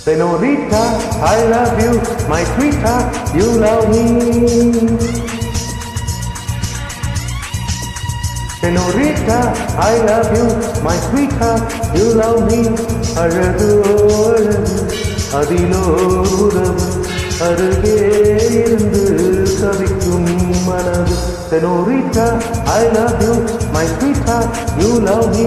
Senorita, I love you, my sweetheart, you love me. Senorita, I love you, my sweetheart, you love me. அழகு அழகு அதிலோ உறவு அருகே இருந்து தவிக்கும் மனது Senorita, I love you, my sweetheart, you love me.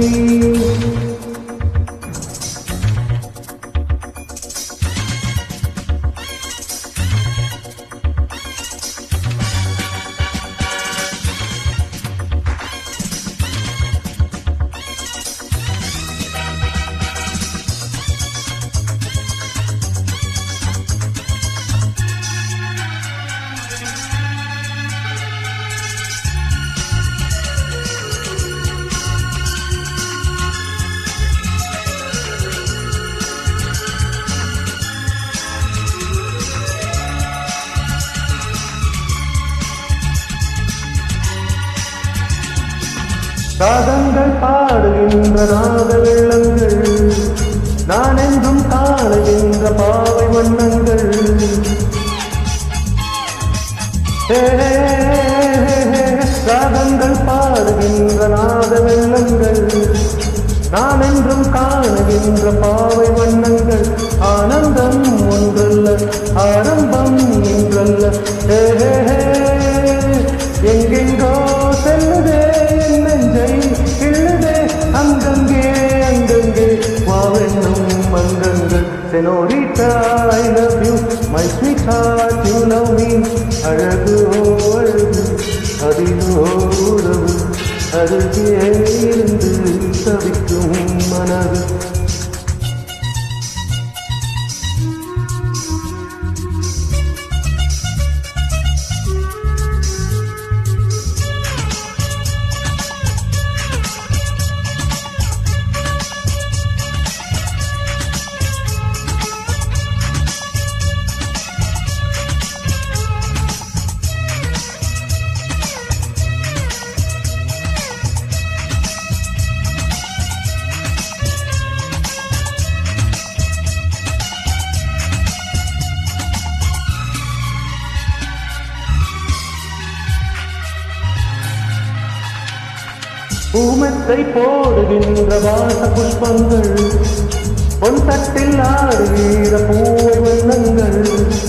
ராகங்கள் பாடுகின்ற நாத வெள்ளங்கள் நான் என்றும் காணுகின்ற பாவை வண்ணங்கள் ஹே, ராகங்கள் பாடுகின்ற நாத வெள்ளங்கள் நான் என்றும் காணுகின்ற பாவை வண்ணங்கள் ஆனந்தம் ஒன்றல்ல ஆரம்பம் என்றல்ல ஹே, ஹே, ஹே. எங்கெங்கோ செல்லுதே என் நெஞ்சை கிள்ளுதே அங்கங்கே அங்கங்கே வாவென்னும் அங்கங்கள் senorita I love you my sweet heart you love me அழகு ஓ அழகு அதிலோ உறவு அருகே இருந்து தவிக்கும் மனது பூமத்தை போடுகின்ற வாச புஷ்பங்கள் பொன் தட்டில் ஆடுகிற பூவை வண்ணங்கள்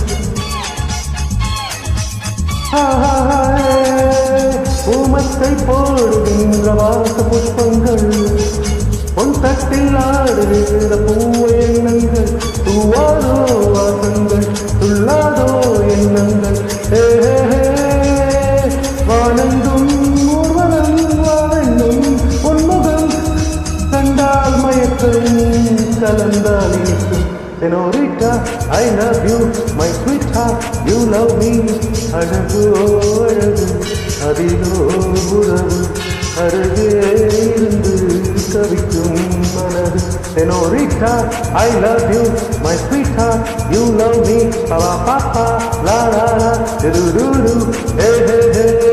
ஆஹா, பூமத்தை போடுகின்ற வாச புஷ்பங்கள் பொன் தட்டில் ஆடுகிற பூவை எண்ணங்கள் தூவாதோ வாசங்கள் துள்ளாதோ எண்ணங்கள் ஹே, ஹே, ஹே. வானெங்கும் ஊர்வலம் வாழெங்கும் உன்முகம் கண்டால் மயக்கம் கலந்தால் இனிக்கும் Senorita, I love you, my sweetheart, you love me. அழகு ஓ அழகு அதிலோ உறவு அருகே இருந்து தவிக்கும் மனது Senorita, I love you, my sweetheart, you love me. Pa pa pa pa, la la la, do do do do, hey hey hey.